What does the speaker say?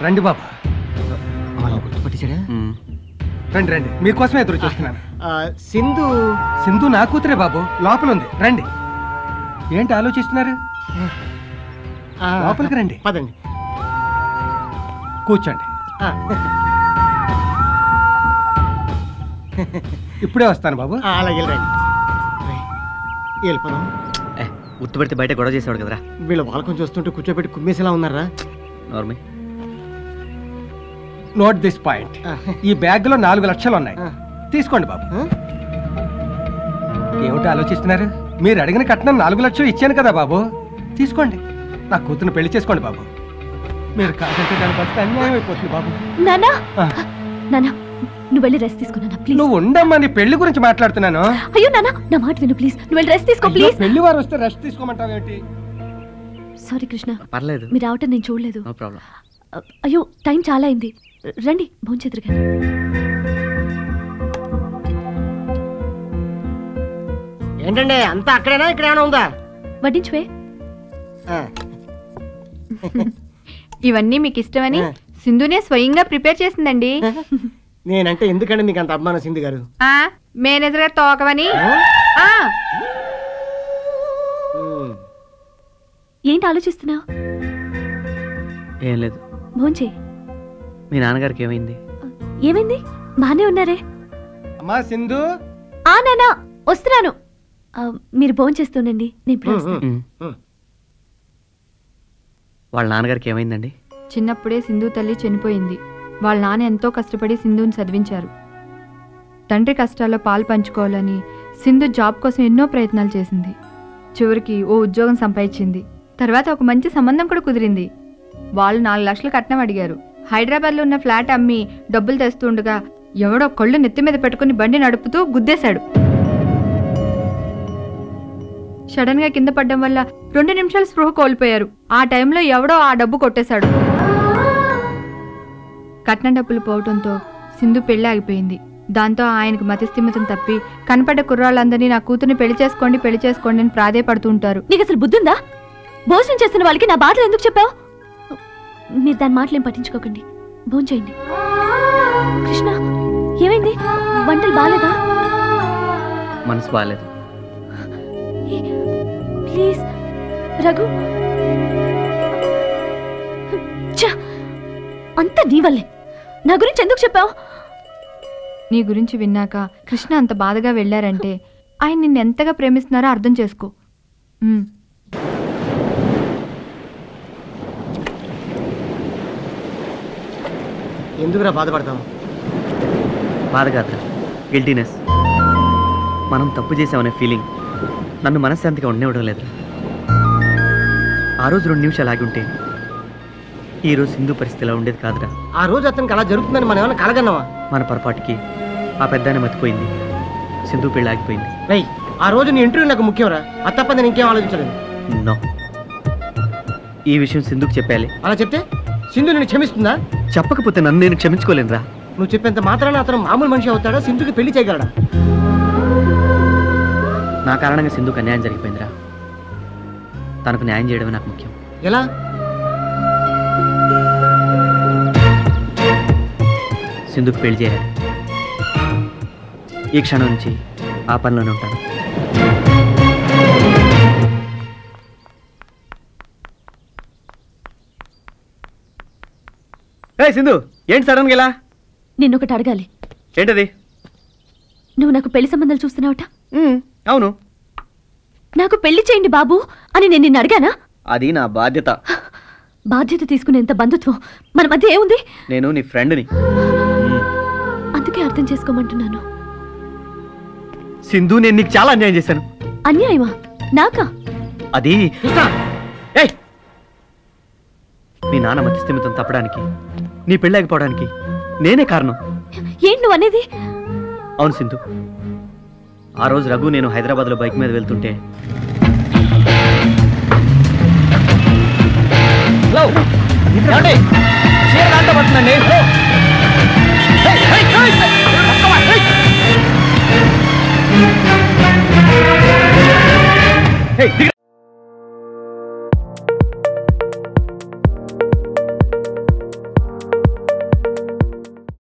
రండి బాబు వాళ్ళని గుర్తుపట్టేశాడా రండి రండి మీకోసమే ఎదురు చూస్తున్నాను ఆ, సింధు సింధు నా కూతురే బాబు లోపల ఉంది రండి ఏంటి ఆలోచిస్తున్నారు ఆ, లోపలికి రండి పదండి కూర్చోండి ఆ, ఇప్పుడే వస్తాను బాబు ఆ, అలాగే రండి రేయ్, వెళ్ళిపోదాం గుర్తుపెడితే బయట గొడవ చేసేవాడు కదరా వీళ్ళు వాళ్ళకొని చూస్తుంటే కూర్చోబెట్టి కుమ్మేసేలా ఉన్నారా నార్మల్ నోట్ దిస్ పాయింట్ ఆ, ఈ బ్యాగ్ లో నాలుగు లక్షలు ఉన్నాయి ఆ, తీసుకోండి బాబు ఆ? ఏమిటి ఆలోచిస్తున్నారు మీరు అడిగిన కట్నం నాలుగు లక్షలు ఇచ్చాను కదా బాబు తీసుకోండి నా కూతురు పెళ్లి చేసుకోండి బాబు మీరు కాదంటే దాని బతికి అన్యాయం అయిపోతుంది బాబు నానా ఆ, నానా నువ్వు వెళ్ళి రెస్ట్ తీసుకో నాన్న ప్లీజ్ నువ్వు ఉండమ్మా నీ పెళ్లి గురించి మాట్లాడుతున్నాను అయ్యో నానా నా మాట విను ప్లీజ్ నువ్వు వెళ్ళి రెస్ట్ తీసుకో అయ్యో, ప్లీజ్ పెళ్లి వారు వస్తే రెస్ట్ తీసుకోమంటావేంటి సారీ కృష్ణ పర్లేదు మీరు రావటం నేను చూడలేదు నో ప్రాబ్లం అ- అయ్యో టైం చాలా అయింది రండి భోంచేద్దరు కానీ ఏంటండి అంతా అక్కడేనా ఇక్కడ ఏమైనా ఉందా వడ్డించువే ఆ, ఇవన్నీ మీకు ఇష్టమని ఆ. సింధునే స్వయంగా ప్రిపేర్ చేసిందండి నేనంటే ఎందుకండి మీకు అంత అభిమానం సింధు గారు ఆ మేనేజర్ గారు తోకవని ఆ ఉమ్, ఏంటి ఆలోచిస్తున్నావు ఏం లేదు భోంచే మీ నాన్నగారికి ఏమైంది ఏమైంది బానే ఉన్నారే అమ్మా సింధు ఆ నానా వస్తున్నాను ఆ, మీరు భోంచేస్తుండండి నేను ఇప్పుడే ఉమ్, వస్తాను ఉమ్, ఉమ్. ఉమ్. వాళ్ళ నాన్నగారికి ఏమైందండి చిన్నప్పుడే సింధు తల్లి చనిపోయింది వాళ్ళ నాన్న ఎంతో కష్టపడి సింధుని చదివించారు తండ్రి కష్టాల్లో పాలు పంచుకోవాలని సింధు జాబ్ కోసం ఎన్నో ప్రయత్నాలు చేసింది చివరికి ఓ ఉద్యోగం సంపాదించింది తర్వాత ఒక మంచి సంబంధం కూడా కుదిరింది వాళ్ళు నాలుగు లక్షలు కట్నం అడిగారు హైదరాబాద్లో ఉన్న ఫ్లాట్ అమ్మి డబ్బులు తెస్తుండగా ఎవడో కళ్ళు నెత్తి మీద పెట్టుకుని బండి నడుపుతూ గుద్దేశాడు సడన్ గా కింద పడ్డం వల్ల రెండు నిమిషాలు స్పృహ కోల్పోయారు ఆ టైంలో ఎవడో ఆ డబ్బు కొట్టేశాడు కట్నం డబ్బులు పోవటంతో సింధు పెళ్లి ఆగిపోయింది దాంతో ఆయనకు మతిస్థిమితం తప్పి కనపడ్డ కుర్రాళ్ళందరినీ నా కూతుర్ని పెళ్లి చేసుకోండి పెళ్లి చేసుకోండి అని ప్రాధేయపడుతూ ఉంటారు నీకు అసలు బుద్ధుందా భోజనం చేస్తున్న వాళ్ళకి నా బాధలు ఎందుకు చెప్పావు మీరు దాని మాటలు ఏం పట్టించుకోకండి భోంచేయండి కృష్ణ ఏమైంది వంటలు బాగాలేదా మనసు బాగాలేదు ప్లీజ్ రఘు ఛ! అంతా నీ వల్లే నా గురించి ఎందుకు చెప్పావు నీ గురించి విన్నాక కృష్ణ అంత బాధగా వెళ్ళారంటే ఆయన నిన్ను ఎంతగా ప్రేమిస్తున్నారో అర్థం చేసుకో ఉమ్. ఎందుకురా బాధపడతాం బాధ కాదురా గిల్టీనెస్ మనం తప్పు చేసామనే ఫీలింగ్ నన్ను మనశ్శాంతిగా ఉండనివ్వడం లేదు ఆ రోజు రెండు నిమిషాలు ఆగి ఉంటే ఈ రోజు సింధు పరిస్థితి ఇలా ఉండేది కాదురా ఆ రోజు అతనికి అలా జరుగుతుందని మనం ఏమైనా కలగన్నావా మన పొరపాటుకి ఆ పెద్దాన్ని మతిపోయింది సింధు పెళ్ళి ఆగిపోయింది రై ఆ రోజు నీ ఇంటర్వ్యూ నాకు ముఖ్యంరా అది తప్ప నేను ఇంకేం ఆలోచించలేదు నో ఈ విషయం సింధుకు చెప్పాలి అలా చెప్తే సింధు నేను క్షమిస్తుందా చెప్పకపోతే నన్ను నేను క్షమించుకోలేనురా నువ్వు చెప్పేంత మాత్రాన అతను మామూలు మనిషి అవుతాడా సింధుకి పెళ్లి చేయగలడా నా కారణంగా సింధుకు అన్యాయం జరిగిపోయిందిరా తనకు న్యాయం చేయడమే నాకు ముఖ్యం ఎలా సింధుకు పెళ్లి చేయాలి ఈ క్షణం నుంచి ఆ పనిలోనే ఉంటాను ఏ సింధు ఏంటి సడన్గా ఇలా నిన్నొకటి అడగాలి ఏంటది నువ్వు నాకు పెళ్లి సంబంధాలు చూస్తున్నావట ఉమ్, అవును నాకు పెళ్లి చేయండి బాబు అని నేను నిన్ను అడిగానా అది నా బాధ్యత బాధ్యత తీసుకునేంత బంధుత్వం మన మధ్య ఏముంది నేను నీ ఫ్రెండ్ని ఉమ్, అందుకే అర్థం చేసుకోమంటున్నాను సింధు నేను నీకు చాలా అన్యాయం చేశాను అన్యాయమా నాకా అది కృష్ణ ఏయ్ మీ నాన్న మధ్యస్థిమితం తప్పడానికి నీ పెళ్ళాకపోవడానికి నేనే కారణం ఏంటి నువ్వు అనేది అవును సింధు ఆ రోజు రఘు నేను హైదరాబాద్లో బైక్ మీద వెళ్తుంటే దిగరా